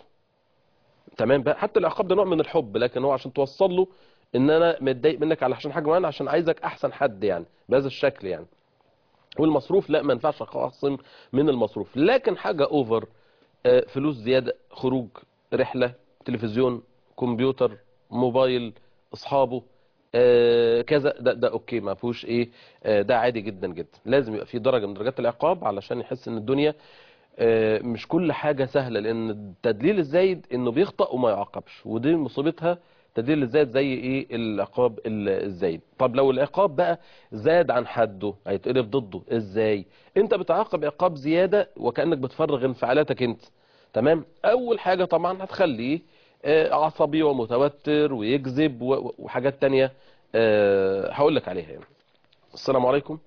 تمام بقى حتى العقاب ده نوع من الحب لكن هو عشان توصل له ان انا متضايق منك على عشان حاجه معينه عشان عايزك احسن حد يعني بهذا الشكل يعني والمصروف لا ما ينفعش اخصم من المصروف لكن حاجه اوفر آه، فلوس زياده خروج رحله تلفزيون كمبيوتر موبايل اصحابه آه، كذا ده ده اوكي ما فيهوش ايه آه، ده عادي جدا جدا لازم يبقى في درجه من درجات العقاب علشان يحس ان الدنيا آه، مش كل حاجه سهله لان التدليل الزايد انه بيخطأ وما يعاقبش ودي مصيبتها التدليل الزايد زي ايه العقاب ال- الزايد طب لو العقاب بقى زاد عن حده هيتقلب ضده ازاي انت بتعاقب عقاب زياده وكانك بتفرغ انفعالاتك انت تمام اول حاجه طبعا هتخليه آه، عصبي ومتوتر ويكذب و- و- وحاجات تانية آه، هقول لك عليها يعني السلام عليكم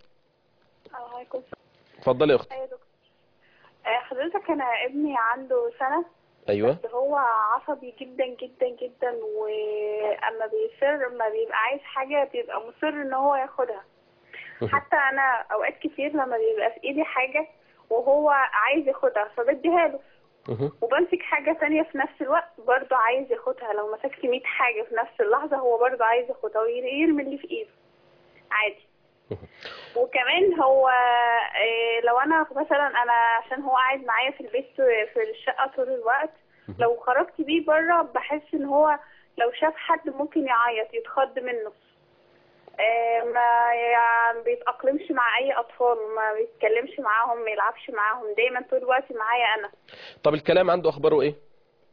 عليكم اتفضلي يا اختي ايوه يا دكتور آه، حضرتك انا ابني عنده سنة ايوه بس هو عصبي جدا جدا جدا واما بيصر اما بيبقى عايز حاجة بيبقى مصر ان هو ياخدها حتى انا اوقات كتير لما بيبقى في ايدي حاجة وهو عايز ياخدها فبديها له مهم. وبمسك حاجة تانية في نفس الوقت برضه عايز ياخدها لو مسكت 100 حاجة في نفس اللحظة هو برضه عايز ياخدها ويرمي اللي في ايده عادي وكمان هو آه، لو انا مثلا انا عشان هو قاعد معايا في البيت في الشقة طول الوقت لو خرجت بيه بره بحس ان هو لو شاف حد ممكن يعيط يتخض منه آه، ما يعني بيتأقلمش مع اي اطفال ما بيتكلمش معاهم ما يلعبش معاهم دايما طول الوقت معايا انا طب الكلام عنده اخباره ايه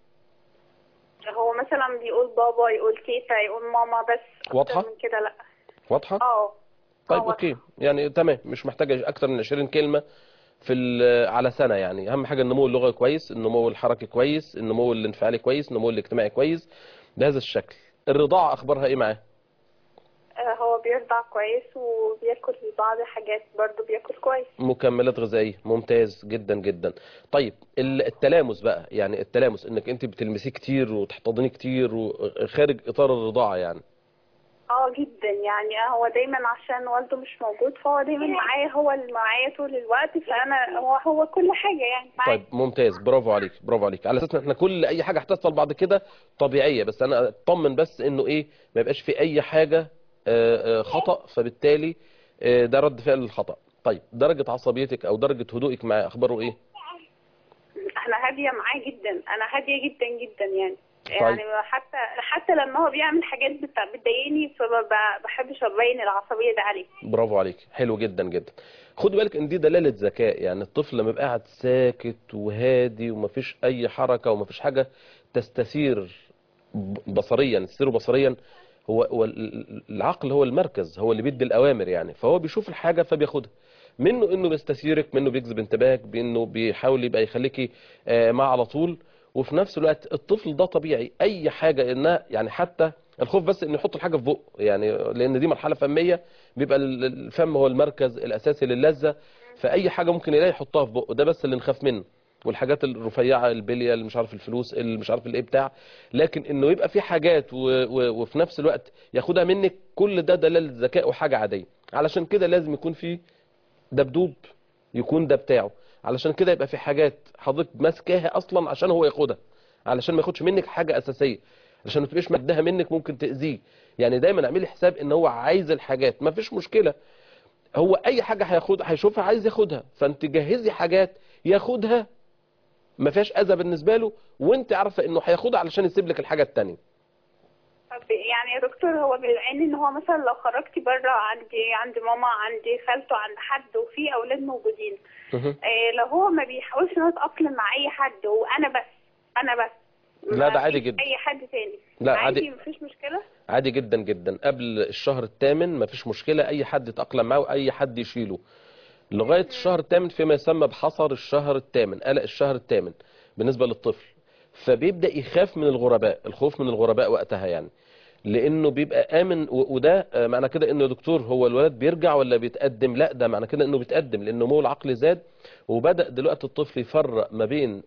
هو مثلا بيقول بابا يقول تيتا يقول ماما بس أكتر واضحة؟ من كده لا واضحه اه طيب آه، اوكي يعني تمام مش محتاجه اكتر من 20 كلمه في ال- على سنه يعني اهم حاجه النمو اللغوي كويس النمو الحركي كويس النمو الانفعالي كويس النمو الاجتماعي كويس بهذا الشكل الرضاعه اخبارها ايه معاه آه، هو بيرضع كويس وبياكل بعض حاجات برضه بياكل كويس مكملات غذائيه ممتاز جدا جدا طيب ال- التلامس بقى يعني التلامس انك انت بتلمسيه كتير وتحتضنيه كتير وخارج اطار الرضاعه يعني اه جدا يعني هو دايما عشان والده مش موجود فهو دايما معايا هو اللي معايا طول الوقت فانا هو هو كل حاجه يعني معايا طيب ممتاز برافو عليك برافو عليك على اساس ان احنا كل اي حاجه هتحصل بعد كده طبيعيه بس انا اطمن بس انه ايه ما يبقاش في اي حاجه آه، آه، خطا فبالتالي آه، ده رد فعل الخطا طيب درجه عصبيتك او درجه هدوئك معاه اخباره ايه انا هاديه معاه جدا انا هاديه جدا جدا يعني طيب. يعني حتى حتى لما هو بيعمل حاجات بت- بتضايقني فما بحبش ابين العصبيه ده عليه برافو عليك حلو جدا جدا خد بالك ان دي دلاله ذكاء يعني الطفل لما يبقى قاعد ساكت وهادي ومفيش اي حركه ومفيش حاجه تستثير ب- بصريا تستثيره بصريا هو هو ال- العقل هو المركز هو اللي بيدي الاوامر يعني فهو بيشوف الحاجه فبياخدها منه انه بيستثيرك منه بيجذب انتباهك بانه بيحاول يبقى يخليكي آه، معاه على طول وفي نفس الوقت الطفل ده طبيعي اي حاجه انها يعني حتى الخوف بس انه يحط الحاجه في بقه يعني لان دي مرحله فميه بيبقى ال- الفم هو المركز الاساسي للذه فاي حاجه ممكن يلاقي يحطها في بقه ده بس اللي نخاف منه والحاجات الرفيعه البليه اللي مش عارف الفلوس اللي مش عارف الايه بتاع لكن انه يبقى في حاجات و... و... وفي نفس الوقت ياخدها منك كل ده دلاله ذكاء وحاجه عاديه علشان كده لازم يكون في دبدوب يكون ده بتاعه علشان كده يبقى في حاجات حضرتك ماسكاها اصلا عشان هو ياخدها علشان ما ياخدش منك حاجه اساسيه عشان ما تبقاش مدها منك ممكن تاذيه يعني دايما اعملي حساب ان هو عايز الحاجات ما فيش مشكله هو اي حاجه هياخد هيشوفها عايز ياخدها فانت جهزي حاجات ياخدها ما فيهاش اذى بالنسبه له وانت عارفه انه هياخدها علشان يسيب لك الحاجه الثانيه طب يعني يا دكتور هو بالعين ان هو مثلا لو خرجتي بره عندي عند ماما عندي خالته عند حد وفي اولاد موجودين إيه لو هو ما بيحاولش ان هو يتاقلم مع اي حد وانا بس انا بس لا، ده ما عادي فيش جدا. اي حد تاني لا، عادي عادي. مفيش مشكله عادي جدا جدا قبل الشهر الثامن مفيش مشكلة أي حد يتأقلم معه وأي حد يشيله لغاية الشهر الثامن فيما يسمى بحصر الشهر الثامن قلق الشهر الثامن بالنسبة للطفل فبيبدأ يخاف من الغرباء الخوف من الغرباء وقتها يعني لانه بيبقى امن و- وده آه، معنى كده انه يا دكتور هو الولد بيرجع ولا بيتقدم لا ده معنى كده انه بيتقدم لان نمو العقل زاد وبدا دلوقتي الطفل يفرق ما بين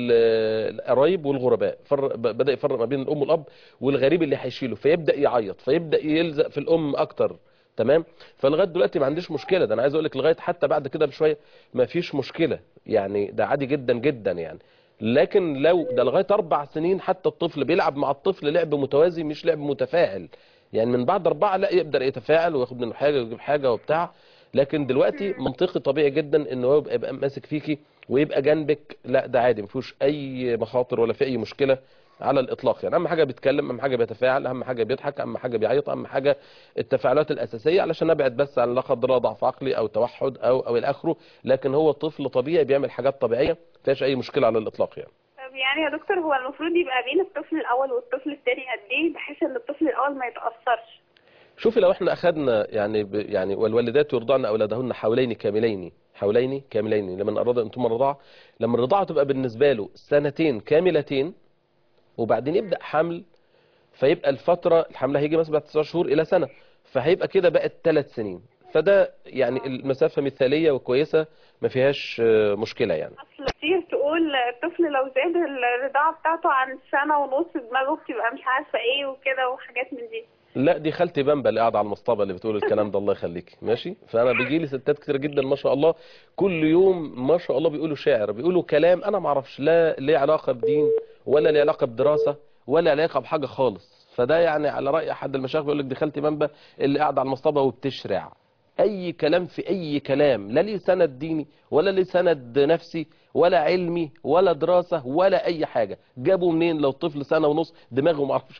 ال- القرايب والغرباء فرق ب- بدا يفرق ما بين الام والاب والغريب اللي هيشيله فيبدا يعيط فيبدا يلزق في الام اكتر تمام فلغايه دلوقتي ما عنديش مشكله ده انا عايز اقول لك لغايه حتى بعد كده بشويه ما فيش مشكله يعني ده عادي جدا جدا يعني لكن لو ده لغايه اربع سنين حتى الطفل بيلعب مع الطفل لعب متوازي مش لعب متفاعل يعني من بعد اربعه لا يقدر يتفاعل وياخد منه حاجه ويجيب حاجه وبتاع لكن دلوقتي منطقي طبيعي جدا ان هو يبقى يبقى ماسك فيكي ويبقى جنبك لا ده عادي ما فيهوش اي مخاطر ولا في اي مشكله على الاطلاق يعني اهم حاجه بيتكلم اهم حاجه بيتفاعل اهم حاجه بيضحك اهم حاجه بيعيط اهم حاجه التفاعلات الاساسيه علشان نبعد بس عن لا قدر الله ضعف عقلي او توحد او او الى اخره لكن هو طفل طبيعي بيعمل حاجات طبيعيه ما فيهاش اي مشكله على الاطلاق يعني طب يعني يا دكتور هو المفروض يبقى بين الطفل الاول والطفل الثاني قد ايه بحيث ان الطفل الاول ما يتاثرش شوفي لو احنا اخذنا يعني ب يعني والوالدات يرضعن اولادهن حولين كاملين حولين كاملين لمن اراد ان تم الرضاعه لما الرضاعه تبقى بالنسبه له سنتين كاملتين وبعدين يبدا حمل فيبقى الفتره الحمل هيجي مثلا بعد تسع شهور الى سنه فهيبقى كده بقت ثلاث سنين فده يعني المسافه مثاليه وكويسه ما فيهاش آه، مشكله يعني اصل كتير تقول الطفل لو زاد الرضاعه بتاعته عن سنه ونص دماغه بتبقى مش عارفه ايه وكده وحاجات من دي لا دي خالتي بامبا اللي قاعده على المصطبه اللي بتقول الكلام ده الله يخليك ماشي فانا بيجي لي ستات كتير جدا ما شاء الله كل يوم ما شاء الله بيقولوا شعر بيقولوا كلام انا ما اعرفش لا ليه علاقه بدين ولا ليه علاقه بدراسه ولا علاقه بحاجه خالص فده يعني على راي احد المشايخ بيقول لك دي خالتي بامبا اللي قاعده على المصطبه وبتشرع اي كلام في اي كلام لا ليه سند ديني ولا ليه سند نفسي ولا علمي ولا دراسه ولا اي حاجه جابوا منين لو الطفل سنه ونص دماغه ما اعرفش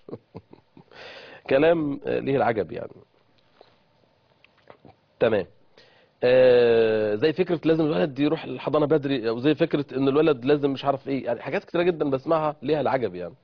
كلام آه، ليه العجب يعني تمام آه زي فكرة لازم الولد يروح الحضانة بدري او زي فكرة ان الولد لازم مش عارف ايه يعني حاجات كتيرة جدا بسمعها ليها العجب يعني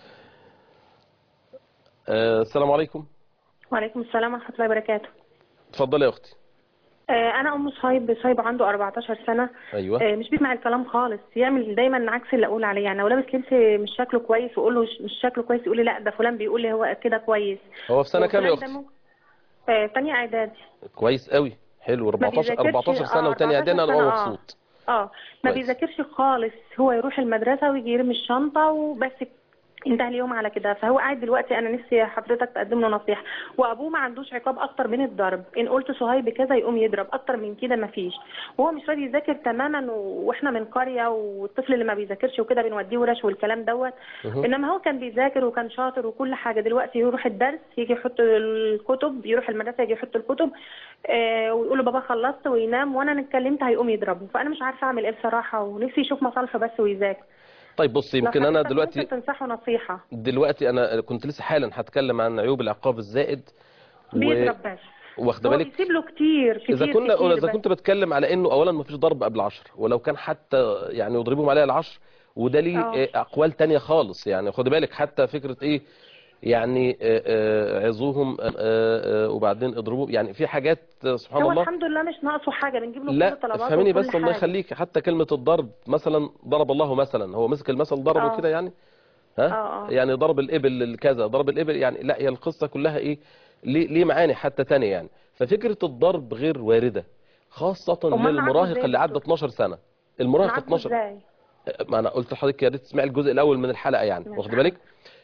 آه السلام عليكم وعليكم السلام ورحمة الله وبركاته اتفضلي يا اختي آه، أنا أم صهيب صهيب عنده 14 سنة ايوه آه، مش بيسمع الكلام خالص يعمل دايما عكس اللي أقول عليه يعني لو لابس لبس مش شكله كويس وأقول له مش شكله كويس يقول لي لا ده فلان بيقول لي هو كده كويس هو في سنة كام يا وفلان اختي ده مو- آه، تانية إعدادي كويس قوي حلو 14 بيذاكرش، 14 سنة آه، وتاني اعدادي انا 14 ببقى سنة، آه. مبسوط اه ما كويس. بيذاكرش خالص هو يروح المدرسة ويجي يرمي الشنطة وبس انتهى اليوم على كده فهو قاعد دلوقتي انا نفسي حضرتك تقدم له نصيحه وابوه ما عندوش عقاب اكتر من الضرب ان قلت صهيب كذا يقوم يضرب اكتر من كده ما فيش وهو مش راضي يذاكر تماما و- واحنا من قريه والطفل اللي ما بيذاكرش وكده بنوديه ورش والكلام دوت مهم. انما هو كان بيذاكر وكان شاطر وكل حاجه دلوقتي يروح الدرس يجي يحط الكتب يروح المدرسه يجي يحط الكتب آه ويقول له بابا خلصت وينام وانا اتكلمت هيقوم يضربه فانا مش عارفه اعمل ايه بصراحه ونفسي يشوف مصالحه بس ويذاكر طيب بصي لو يمكن انا حضرتك دلوقتي ممكن تنصحه نصيحه دلوقتي انا كنت لسه حالا هتكلم عن عيوب العقاب الزائد بيضرب بس واخده هو بالك بيسيب له كتير كتير اذا كنا كتير اذا بس. كنت بتكلم على انه اولا ما فيش ضرب قبل عشر ولو كان حتى يعني يضربهم عليها العشر وده ليه آه. إيه اقوال تانية خالص يعني خد بالك حتى فكرة ايه يعني آه، آه، عظوهم آه، آه، وبعدين اضربوه يعني في حاجات آه، سبحان هو الله الحمد لله مش ناقصه حاجه بنجيب له لا كل طلباته فهميني وكل بس الله حاجة. يخليك حتى كلمة الضرب مثلا ضرب الله مثلا هو مسك المثل ضربه آه. كده يعني ها آه، آه. يعني ضرب الابل الكذا ضرب الابل يعني لا هي القصة كلها ايه ليه ليه معاني حتى تانية يعني ففكرة الضرب غير واردة خاصة أمال نعالجه للمراهق إزاي اللي عدى دكتور؟ 12 سنة المراهق نعالجه 12 ازاي ما انا قلت لحضرتك يا ريت تسمعي الجزء الاول من الحلقة يعني ماشي. واخد بالك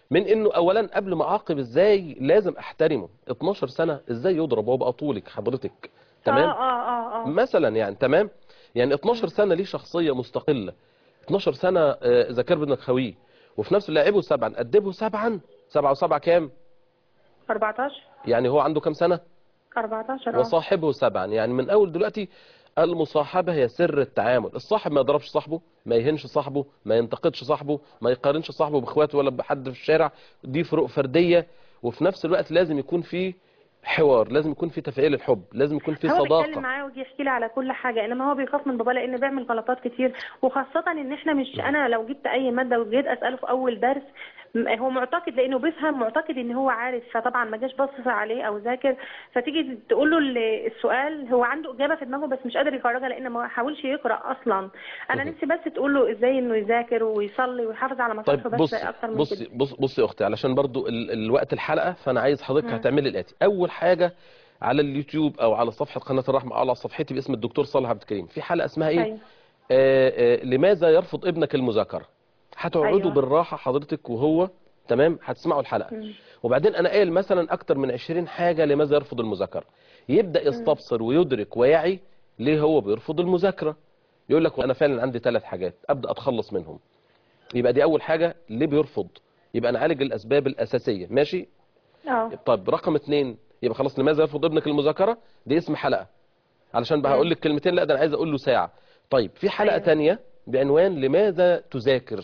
من انه اولا قبل ما اعاقب ازاي لازم احترمه 12 سنه ازاي يضرب وهو بقى طولك حضرتك تمام اه اه اه, آه. مثلا يعني تمام يعني 12 سنه ليه شخصيه مستقله 12 سنه آه، اذا كان بدك خويه وفي نفس الوقت لعبه سبعا ادبه سبعا سبعة وسبعة كام 14 يعني هو عنده كام سنة 14 اه وصاحبه سبعا يعني من اول دلوقتي المصاحبة هي سر التعامل الصاحب ما يضربش صاحبه ما يهنش صاحبه ما ينتقدش صاحبه ما يقارنش صاحبه باخواته ولا بحد في الشارع دي فروق فردية وفي نفس الوقت لازم يكون في حوار لازم يكون في تفعيل الحب لازم يكون في هو بيتكلم صداقة معاه ويجي يحكي لي على كل حاجه انما هو بيخاف من بابا لان بيعمل غلطات كتير وخاصه ان احنا مش انا لو جبت اي ماده وجيت اساله في اول درس م- هو معتقد لانه بيفهم معتقد ان هو عارف فطبعا ما جاش بص عليه او ذاكر فتيجي تقول له ال- السؤال هو عنده اجابه في دماغه بس مش قادر يخرجها لان ما حاولش يقرا اصلا انا مهم. نفسي بس تقول له ازاي انه يذاكر ويصلي ويحافظ على طيب مصالحه بص بس اكتر من بص كده بص بص يا اختي علشان برضو ال الوقت الحلقة فانا عايز حضرتك مم. هتعملي الاتي اول حاجة على اليوتيوب او على صفحة قناة الرحمة او على صفحتي باسم الدكتور صالح عبد الكريم في حلقة اسمها ايه أيوة. آه آه لماذا يرفض ابنك المذاكرة هتقعدوا أيوة. بالراحة حضرتك وهو تمام هتسمعوا الحلقة مم. وبعدين انا قايل مثلا اكتر من 20 حاجة لماذا يرفض المذاكرة يبدأ يستبصر ويدرك ويعي ليه هو بيرفض المذاكرة يقول لك انا فعلا عندي ثلاث حاجات ابدأ اتخلص منهم يبقى دي اول حاجة ليه بيرفض يبقى نعالج الاسباب الاساسية ماشي اه طيب رقم اتنين يبقى خلاص لماذا يرفض ابنك المذاكرة دي اسم حلقة علشان بقى مم. هقول لك كلمتين لا ده انا عايز اقول له ساعة طيب في حلقة أيوة. تانية بعنوان لماذا تذاكر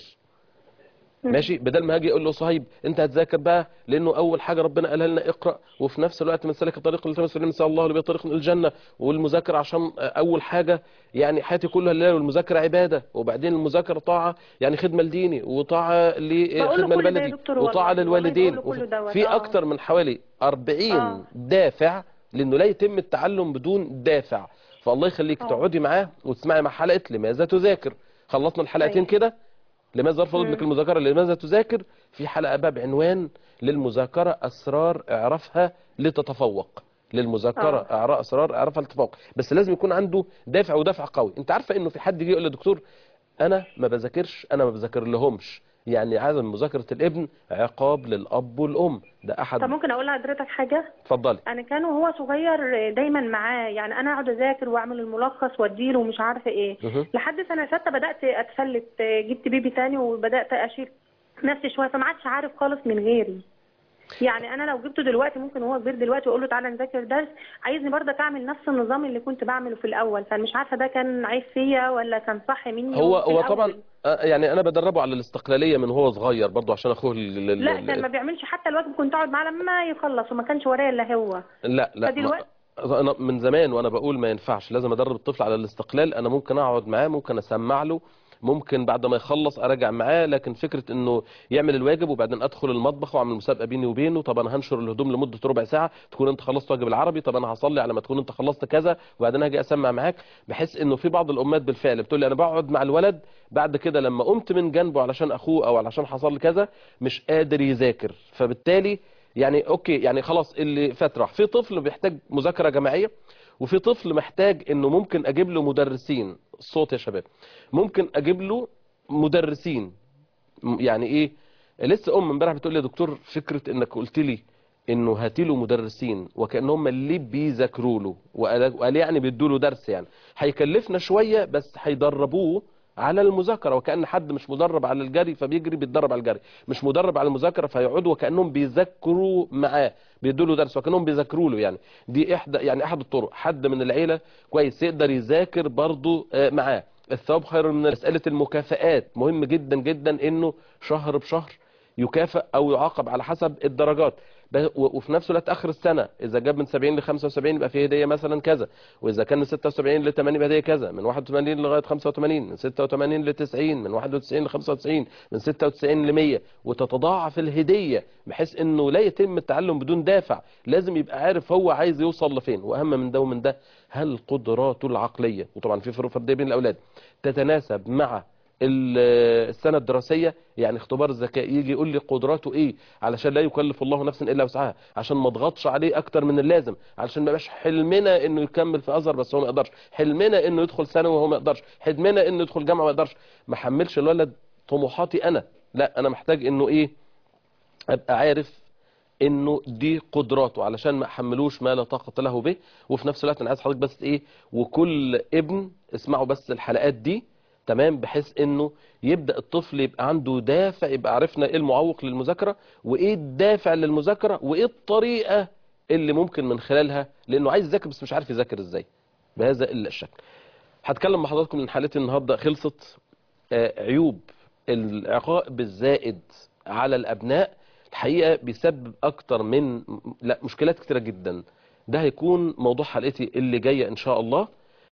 مم. ماشي بدل ما هاجي اقول له صهيب انت هتذاكر بقى لانه اول حاجه ربنا قالها لنا اقرا وفي نفس الوقت من سلك الطريق اللي تمس من الله اللي طريق الجنه والمذاكره عشان اول حاجه يعني حياتي كلها لله والمذاكره عباده وبعدين المذاكره طاعه يعني خدمه لديني وطاعه بقول له لخدمه كل ده يا لبلدي دكتور والله. وطاعه والله للوالدين بقول له كله دوت. في آه. اكتر من حوالي 40 آه. دافع لانه لا يتم التعلم بدون دافع فالله يخليك آه. تقعدي معاه وتسمعي مع حلقه لماذا تذاكر خلصنا الحلقتين أيوة. كده لماذا يرفض مم. ابنك المذاكرة لماذا تذاكر في حلقة بقى بعنوان للمذاكرة أسرار اعرفها لتتفوق للمذاكرة آه. اعراء أسرار اعرفها لتتفوق بس لازم يكون عنده دافع ودافع قوي انت عارفة انه في حد يجي يقول لي دكتور انا ما بذاكرش انا ما بذاكر لهمش يعني عدم مذاكرة الابن عقاب للأب والأم ده أحد طب ممكن اقول لحضرتك حاجه اتفضلي انا كان وهو صغير دايما معاه يعني انا اقعد اذاكر واعمل الملخص واديله ومش عارفه ايه مهم. لحد سنه سته بدات اتفلت جبت بيبي تاني وبدات اشيل نفسي شويه فما عادش عارف خالص من غيري يعني انا لو جبته دلوقتي ممكن وهو كبير دلوقتي واقول له تعالى نذاكر درس عايزني برضك اعمل نفس النظام اللي كنت بعمله في الاول فمش عارفه ده كان عيب فيا ولا كان صح مني هو في هو الأول. طبعا آه، يعني انا بدربه على الاستقلالية من هو صغير برضو عشان اخوه ال- ال- لا ال- كان ما بيعملش حتى الواجب كنت اقعد معاه لما يخلص وما كانش ورايا الا هو لا لا فدلوقتي- ما انا من زمان وانا بقول ما ينفعش لازم ادرب الطفل على الاستقلال انا ممكن اقعد معاه ممكن اسمع له ممكن بعد ما يخلص اراجع معاه لكن فكره انه يعمل الواجب وبعدين ادخل المطبخ واعمل مسابقه بيني وبينه طب انا هنشر الهدوم لمده ربع ساعه تكون انت خلصت واجب العربي طب انا هصلي على ما تكون انت خلصت كذا وبعدين هاجي اسمع معاك بحس انه في بعض الامهات بالفعل بتقول لي انا بقعد مع الولد بعد كده لما قمت من جنبه علشان اخوه او علشان حصل لي كذا مش قادر يذاكر فبالتالي يعني اوكي يعني خلاص اللي فات راح في طفل بيحتاج مذاكره جماعيه وفي طفل محتاج انه ممكن اجيب له مدرسين الصوت يا شباب ممكن اجيب له مدرسين م- يعني ايه لسه ام امبارح بتقول لي يا دكتور فكره انك قلت لي انه هاتي له مدرسين وكانهم اللي بيذاكروا له وقال وقال يعني بيدوا له درس يعني هيكلفنا شويه بس هيدربوه على المذاكره وكان حد مش مدرب على الجري فبيجري بيتدرب على الجري مش مدرب على المذاكره فيقعدوا وكانهم بيذاكروا معاه بيدوا له درس وكانهم بيذاكروا له يعني دي احدى يعني احد الطرق حد من العيله كويس يقدر يذاكر برضه آه، معاه الثواب خير من مساله المكافآت مهم جدا جدا انه شهر بشهر يكافئ او يعاقب على حسب الدرجات ب- و- وفي نفس الوقت اخر السنه اذا جاب من 70 ل 75 يبقى فيه هديه مثلا كذا واذا كان من 76 ل 80 يبقى هديه كذا من 81 لغايه 85 من 86 ل 90 من 91 ل 95 من 96 ل 100 وتتضاعف الهديه بحيث انه لا يتم التعلم بدون دافع لازم يبقى عارف هو عايز يوصل لفين واهم من ده ومن ده هل قدراته العقليه وطبعا في فروق فرديه بين الاولاد تتناسب مع ال- السنة الدراسية يعني اختبار الذكاء يجي يقول لي قدراته ايه علشان لا يكلف الله نفسا الا وسعها عشان ما اضغطش عليه اكتر من اللازم علشان ما يبقاش حلمنا انه يكمل في ازهر بس هو ما يقدرش حلمنا انه يدخل ثانوي وهو ما يقدرش حلمنا انه يدخل جامعة ما يقدرش ما حملش الولد طموحاتي انا لا انا محتاج انه ايه ابقى عارف انه دي قدراته علشان ما احملوش ما لا طاقه له به وفي نفس الوقت انا عايز حضرتك بس ايه وكل ابن اسمعوا بس الحلقات دي تمام بحيث انه يبدا الطفل يبقى عنده دافع يبقى عرفنا ايه المعوق للمذاكره وايه الدافع للمذاكره وايه الطريقه اللي ممكن من خلالها لانه عايز يذاكر بس مش عارف يذاكر ازاي بهذا الا الشكل هتكلم مع حضراتكم من حالتي النهارده خلصت آه، عيوب العقاب الزائد على الابناء الحقيقه بيسبب اكتر من لا مشكلات كتيره جدا ده هيكون موضوع حلقتي اللي جايه ان شاء الله